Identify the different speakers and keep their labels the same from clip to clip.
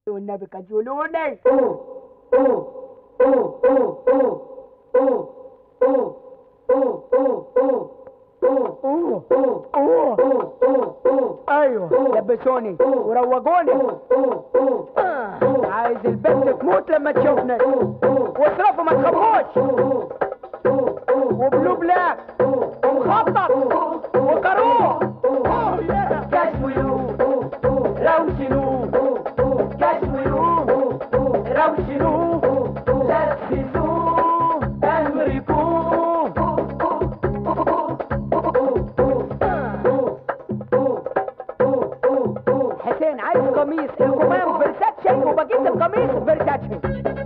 Speaker 1: والنبي كجولوني اوه اوه ايوه لبسوني وروجوني آه، عايز البنت تموت لما تشوفني واصرفوا ما تخافوش وبلو بلاك ومخطط وكروه كشويو روشنو كشويو روشنو لبسوا امريكو حسين عايز قميص الكمام فيرساتشي وبجيب القميص فيرساتشي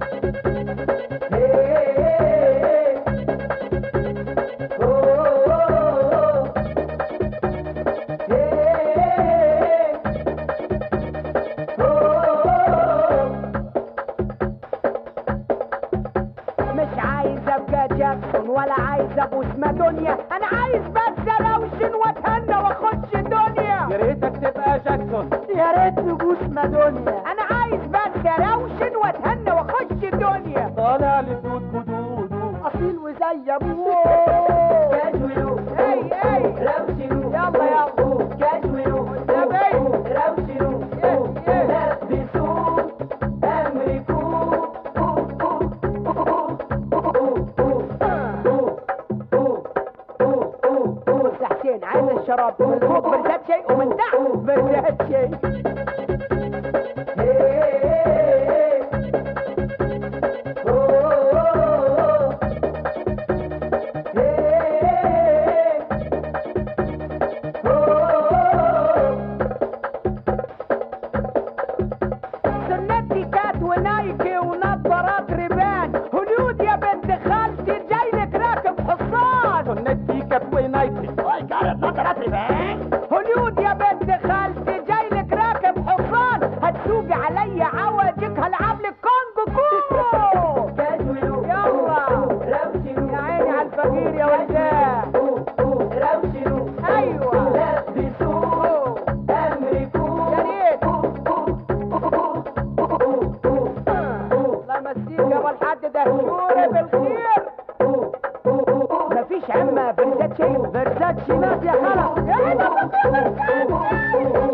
Speaker 1: مش عايز ابقى جاكسون ولا عايز ابوس مادونيا انا عايز بس اروشن واتهنى واخش الدنيا
Speaker 2: يا ريتك تبقى جاكسون
Speaker 1: يا ريت نبوس مادونيا انا عايز بس اروشن واتهنى واخش الدنيا
Speaker 2: طالع لدود جدوده
Speaker 1: اصيل وزي ابوه
Speaker 3: كاجولو
Speaker 1: اي اي
Speaker 3: روشنو
Speaker 1: يلا يلا
Speaker 3: كاجولو
Speaker 1: نبي
Speaker 3: روشنو
Speaker 1: يه يه
Speaker 3: لبسوا امريكو
Speaker 1: بص يا حسين عايز الشراب من فوق فيرساتشي ومن تحت فيرساتشي سنتي كات ونايكي ونظارات ريبان هوليود يا بنت خالتي جاي لك راكب حصان
Speaker 2: سنتي كات ونايتي
Speaker 1: هوليود يا بنت خالتي جاي لك راكب حصان هتسوقي عليا عوجك هلعب لك كونج كونج
Speaker 3: كاجولو
Speaker 1: يلا
Speaker 3: روشنو
Speaker 1: يا عيني على الفقير يا ولدان
Speaker 3: روشنو
Speaker 1: ايوه
Speaker 3: لبسوا
Speaker 1: أوه.
Speaker 3: امريكو
Speaker 1: يا ريت الله يمسيك يا ابو الحاج دهشوري بالخير مفيش عمه فيرزاتشي فيرزاتشي مات يا خلا يا عيني على الفقير.